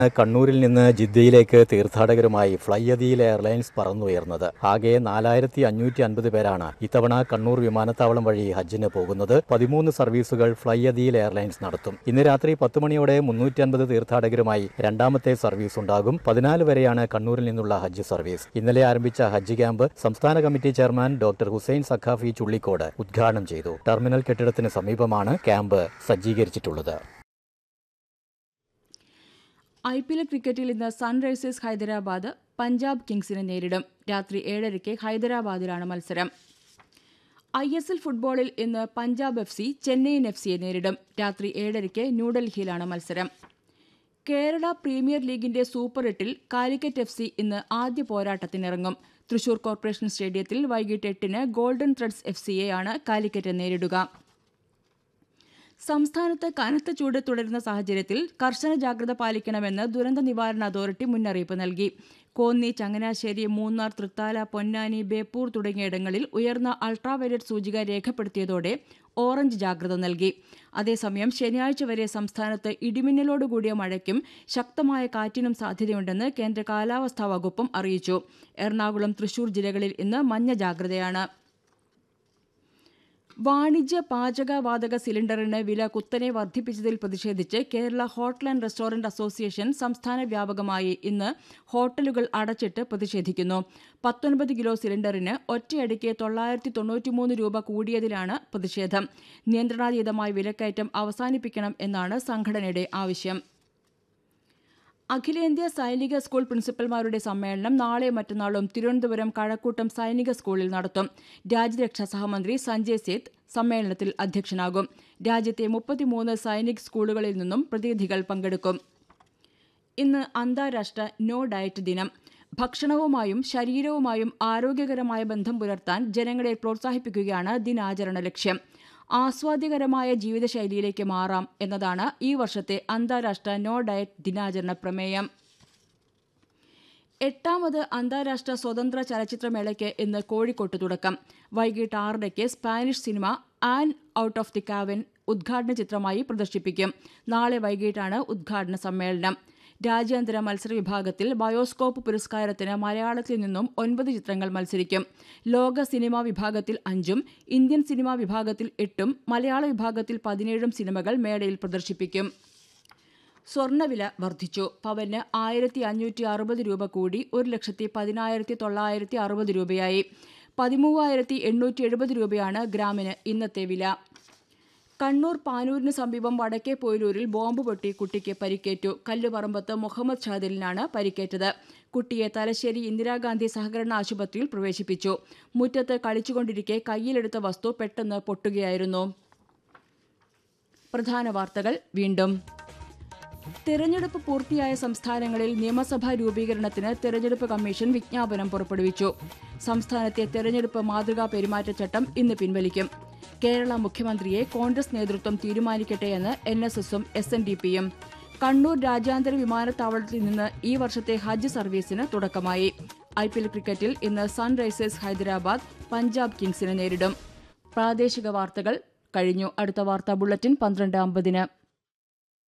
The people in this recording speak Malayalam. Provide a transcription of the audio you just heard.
കണ്ണൂരിൽ നിന്ന് ജിദ്ദയിലേക്ക് തീർത്ഥാടകരുമായി ഫ്ലൈ അദീൽ എയർലൈൻസ് പറന്നുയർന്നത് ആകെ നാലായിരത്തി അഞ്ഞൂറ്റി അൻപത് പേരാണ് ഇത്തവണ കണ്ണൂർ വിമാനത്താവളം വഴി ഹജ്ജിന് പോകുന്നത് പതിമൂന്ന് സർവീസുകൾ ഫ്ലൈ അദീൽ എയർലൈൻസ് നടത്തും ഇന്ന് രാത്രി പത്ത് മണിയോടെ മുന്നൂറ്റി അൻപത് തീർത്ഥാടകരുമായി രണ്ടാമത്തെ സർവീസ് ഉണ്ടാകും പതിനാല് വരെയാണ് കണ്ണൂരിൽ നിന്നുള്ള ഹജ്ജ് സർവീസ് ഇന്നലെ ആരംഭിച്ച ഹജ്ജ് ക്യാമ്പ് സംസ്ഥാന committee chairman doctor Hussain Saqafi Chullikode ഉദ്ഘാടനം ചെയ്തു ടെർമിനൽ കെട്ടിടത്തിന് സമീപമാണ് ക്യാമ്പ് സജ്ജീകരിച്ചിട്ടുള്ളത് ഐ പി എൽ ക്രിക്കറ്റിൽ ഇന്ന് സൺറൈസേഴ്സ് ഹൈദരാബാദ് പഞ്ചാബ് കിങ്സിനെ നേരിടും രാത്രി ഏഴരയ്ക്ക് ഹൈദരാബാദിലാണ് മത്സരം ഐ എസ് എൽ ഫുട്ബോളിൽ ഇന്ന് Punjab F C Chennaiyin F സിയെ നേരിടും രാത്രി ഏഴരയ്ക്ക് ന്യൂഡൽഹിയിലാണ് മത്സരം കേരള പ്രീമിയർ ലീഗിന്റെ സൂപ്പർ എട്ടിൽ കാലിക്കറ്റ് എഫ് സി ഇന്ന് ആദ്യ പോരാട്ടത്തിനിറങ്ങും തൃശൂർ കോർപ്പറേഷൻ സ്റ്റേഡിയത്തിൽ വൈകിട്ട് എട്ടിന് ഗോൾഡൻ ത്രെഡ്സ് എഫ് സിയെയാണ് കാലിക്കറ്റ് നേരിടുക സംസ്ഥാനത്ത് കനത്ത ചൂട് തുടരുന്ന സാഹചര്യത്തിൽ കർശന ജാഗ്രത പാലിക്കണമെന്ന് ദുരന്ത നിവാരണ അതോറിറ്റി മുന്നറിയിപ്പ് നൽകി കോന്നി ചങ്ങനാശ്ശേരി മൂന്നാർ തൃത്താല പൊന്നാനി ബേപ്പൂർ തുടങ്ങിയിടങ്ങളിൽ ഉയർന്ന അൾട്രാവയലറ്റ് സൂചിക രേഖപ്പെടുത്തിയതോടെ ഓറഞ്ച് ജാഗ്രത നൽകി അതേസമയം ശനിയാഴ്ച വരെ സംസ്ഥാനത്ത് ഇടിമിന്നലോടുകൂടിയ മഴയ്ക്കും ശക്തമായ കാറ്റിനും സാധ്യതയുണ്ടെന്ന് കേന്ദ്ര കാലാവസ്ഥാ വകുപ്പും അറിയിച്ചു എറണാകുളം തൃശൂർ ജില്ലകളിൽ ഇന്ന് മഞ്ഞ ജാഗ്രതയാണ് വാണിജ്യ പാചകവാതക സിലിണ്ടറിന് വില കുത്തനെ വർദ്ധിപ്പിച്ചതിൽ പ്രതിഷേധിച്ച് Kerala hotel and restaurant association സംസ്ഥാന വ്യാപകമായി ഇന്ന് ഹോട്ടലുകൾ അടച്ചിട്ട് പ്രതിഷേധിക്കുന്നു പത്തൊൻപത് കിലോ സിലിണ്ടറിന് ഒറ്റയടിക്ക് തൊള്ളായിരത്തി തൊണ്ണൂറ്റിമൂന്ന് രൂപ കൂടിയതിലാണ് പ്രതിഷേധം നിയന്ത്രണാതീതമായ വിലക്കയറ്റം അവസാനിപ്പിക്കണം എന്നാണ് സംഘടനയുടെ ആവശ്യം അഖിലേന്ത്യാ സൈനിക സ്കൂൾ പ്രിൻസിപ്പൽമാരുടെ സമ്മേളനം നാളെ മറ്റന്നാളും തിരുവനന്തപുരം കഴക്കൂട്ടം സൈനിക സ്കൂളിൽ നടത്തും രാജ്യരക്ഷാ സഹമന്ത്രി സഞ്ജയ് സേത്ത് സമ്മേളനത്തിൽ അധ്യക്ഷനാകും രാജ്യത്തെ മുപ്പത്തിമൂന്ന് സൈനിക് സ്കൂളുകളിൽ നിന്നും പ്രതിനിധികൾ പങ്കെടുക്കും ഇന്ന് അന്താരാഷ്ട്ര നോ ഡയറ്റ് ദിനം ഭക്ഷണവുമായും ശരീരവുമായും ആരോഗ്യകരമായ ബന്ധം പുലർത്താൻ ജനങ്ങളെ പ്രോത്സാഹിപ്പിക്കുകയാണ് ദിനാചരണ ലക്ഷ്യം ആസ്വാദ്യകരമായ ജീവിതശൈലിയിലേക്ക് മാറാം എന്നതാണ് ഈ വർഷത്തെ അന്താരാഷ്ട്ര നോ ഡയറ്റ് ദിനാചരണ പ്രമേയം എട്ടാമത് അന്താരാഷ്ട്ര സ്വതന്ത്ര ചലച്ചിത്രമേളയ്ക്ക് ഇന്ന് കോഴിക്കോട്ട് തുടക്കം വൈകിട്ട് ആറരയ്ക്ക് Spanish cinema an out of the cavern ഉദ്ഘാടന ചിത്രമായി പ്രദർശിപ്പിക്കും നാളെ വൈകിട്ടാണ് ഉദ്ഘാടന സമ്മേളനം രാജ്യാന്തര മത്സര വിഭാഗത്തിൽ ബയോസ്കോപ്പ് പുരസ്കാരത്തിന് മലയാളത്തിൽ നിന്നും ഒൻപത് ചിത്രങ്ങൾ മത്സരിക്കും ലോക സിനിമാ വിഭാഗത്തിൽ അഞ്ചും ഇന്ത്യൻ സിനിമാ വിഭാഗത്തിൽ എട്ടും മലയാള വിഭാഗത്തിൽ പതിനേഴും സിനിമകൾ മേളയിൽ പ്രദർശിപ്പിക്കും സ്വർണ്ണവില വർദ്ധിച്ചു പവന് ആയിരത്തി അഞ്ഞൂറ്റി അറുപത് രൂപ കൂടി ഒരു ലക്ഷത്തി പതിനായിരത്തി തൊള്ളായിരത്തി അറുപത് രൂപയായി പതിമൂവായിരത്തി എണ്ണൂറ്റി എഴുപത് രൂപയാണ് ഗ്രാമിന് ഇന്നത്തെ വില കണ്ണൂർ പാനൂരിന് സമീപം വടക്കേ പൊയിലൂരിൽ ബോംബ് പൊട്ടി കുട്ടിക്ക് പരിക്കേറ്റു കല്ലുപറമ്പത്ത് മുഹമ്മദ് ഷാദിലിനാണ് പരിക്കേറ്റത് കുട്ടിയെ തലശ്ശേരി ഇന്ദിരാഗാന്ധി സഹകരണ ആശുപത്രിയിൽ പ്രവേശിപ്പിച്ചു മുറ്റത്ത് കളിച്ചുകൊണ്ടിരിക്കെ കയ്യിലെടുത്ത വസ്തു പെട്ടെന്ന് പൊട്ടുകയായിരുന്നു പ്രധാന വാർത്തകൾ വീണ്ടും തെരഞ്ഞെടുപ്പ് പൂർത്തിയായ സംസ്ഥാനങ്ങളിൽ നിയമസഭാ രൂപീകരണത്തിന് തെരഞ്ഞെടുപ്പ് കമ്മീഷൻ വിജ്ഞാപനം പുറപ്പെടുവിച്ചു സംസ്ഥാനത്തെ തെരഞ്ഞെടുപ്പ് മാതൃകാ പെരുമാറ്റച്ചട്ടം ഇന്ന് പിൻവലിക്കും കേരള മുഖ്യമന്ത്രിയെ കോൺഗ്രസ് നേതൃത്വം തീരുമാനിക്കട്ടെയെന്ന് എൻ എസ് എസും എസ് എൻ ഡി പിയും കണ്ണൂർ രാജ്യാന്തര വിമാനത്താവളത്തിൽ നിന്ന് ഈ വർഷത്തെ ഹജ്ജ് സർവീസിന് തുടക്കമായി ഐ പി എൽ ക്രിക്കറ്റിൽ ഇന്ന് സൺറൈസേഴ്സ് ഹൈദരാബാദ് പഞ്ചാബ് കിങ്സിനെ നേരിടും പ്രാദേശിക വാർത്തകൾ കഴിഞ്ഞു അടുത്ത വാർത്താ ബുള്ളറ്റിൻ പന്ത്രണ്ട് അമ്പതിന്